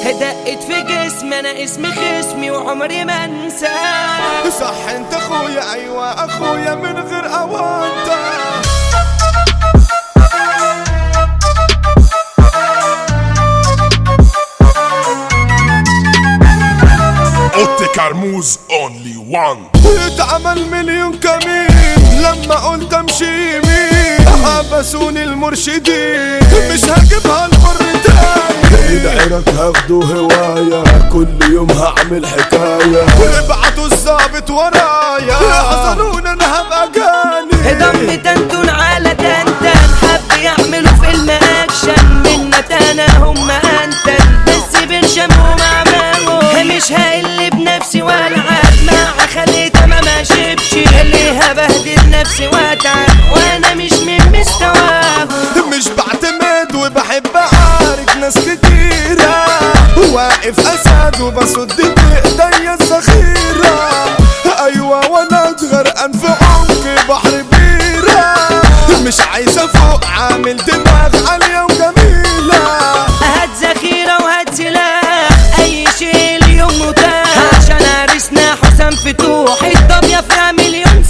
دقت في جسمي انا اسمي خصمي وعمري ما انساه صح انت اخويا ايوه اخويا من غير اوانطه اوتي كرموز اونلي وان اتعمل مليون كمين لما قلت امشي يمين حبسوني المرشدين مش هجيبها الحر تاني العرق هاخده هواية كل يوم هعمل حكاية وابعتوا الظابط ورايا حصلونا انا هبقى جاني دم تنتون على تنتن حب يعملوا فيلم اكشن منا تانا هم انتن بس برشمهم اعمامهم مش هقل بنفسي والعب مع خليت ما ما شبش اللي هبهدل نفسي واتعب وانا مش من مستواهم مش بعتمد وبحب اعارك ناس كتيرة واقف اسد وبصد بايديا الذخيرة ايوه وانا غرقان في عمق بحر بيرة مش عايز افوق عامل دماغ عالية وجميلة هات ذخيرة وهات سلاح أي شيء اليوم متاح عشان عرسنا حسام فتوح الطابية فيها مليون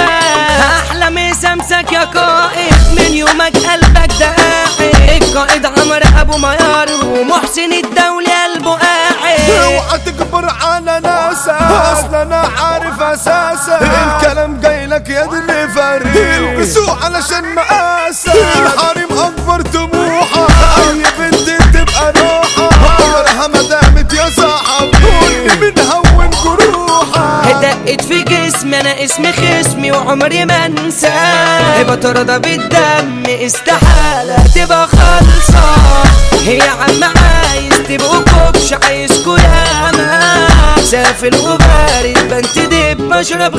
سفاح أحلى مسامسك يا قائد من يومك قلبك ده قاعد القائد عمرو أبو ميار ومحسن الدولي قلبه قاعد اوعى تكبر على ناسا اصلا انا عارف اساسا الكلام جاي لك يا دي اللي فريق البسوه علشان مقاسا الحريم اكبر طموحها اي بنت تبقى روحها عمرها ما دامت يا صاحبي قولي بنهون جروحها دقت في جسمي انا اسمي خصمي وعمري ما انساه بترضى بالدم استحالة تبقى خالصة هي عم عايز تبقوا كوبش عايزكوا ياما سافل وبارد بنتدب بشرب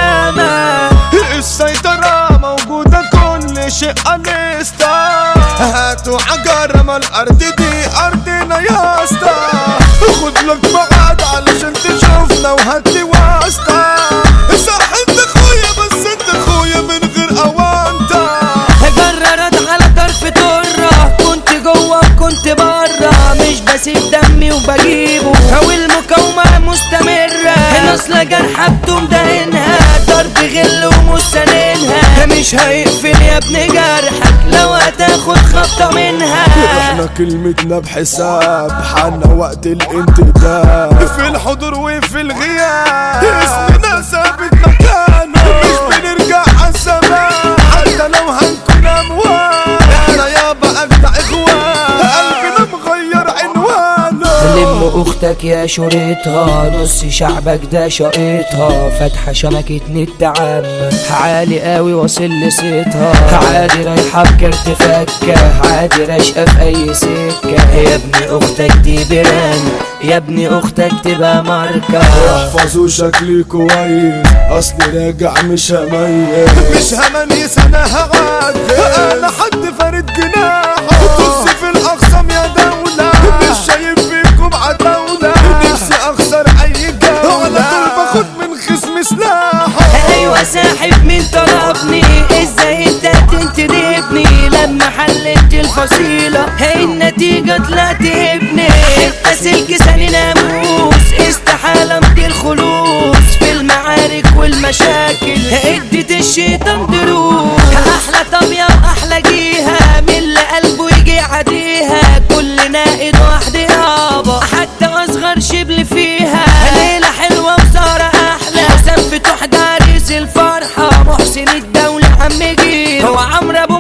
غشامة السيطرة موجودة كل شيء أنستا هاتوا عجرة ما الأرض دي أرضنا يا اسطى خد لك بعد علشان تشوفنا وهات لي واسطة صح انت اخويا بس انت اخويا من غير أوانطة جررت على طرف طرة كنت جوه وكنت برا مش بسيب دمي وبجيبه والمقاومة مستمرة نصل جرحة بتمدهنها ضرب غل ومستنينها مش هيقفل يا ابن جرحك لو هتاخد خبطة منها احنا كلمتنا بحساب حنا وقت الانتداب في الحضور وفي الغياب اسمنا ثابت مكانه مش بنرجع عالزمان حتى لو هنكون اموات احنا يابا اجدع اخوان قلبنا مغير عنوانه لم اختك يا شريطها نص شعبك ده شقيطها فاتحه شبكه نت عام عالي قوي واصل لصيتها عادي رايحه بكارت فكه عادي راشقه في اي سكه يا ابني اختك دي بران يا ابني اختك تبقى ماركه احفظوا شكلي كويس اصلي راجع مش هميز مش همنيس انا هعدي انا حد فارد جناحه طز في الاقسام يا دولة مش شايف فيكم عتاولة نفسي اخسر اي جولة على طول باخد من خصم سلاحه ايوه ساحب مين طلبني ازاي انت تنتدبني لما حلت الفصيلة هي النتيجة طلعت ابني حتة سلك ثاني ناموس استحالة امضي الخلوص في المعارك والمشاكل اديت الشيطان دروس احلى طابية واحلى جيها من اللي قلبه يجي عديها كل نائد واحد يابا حتى اصغر شبل فيها ليلة حلوة وسهرة احلى حسام فتوح دارس الفرحة محسن الدولة عم جيل هو عمرو ابو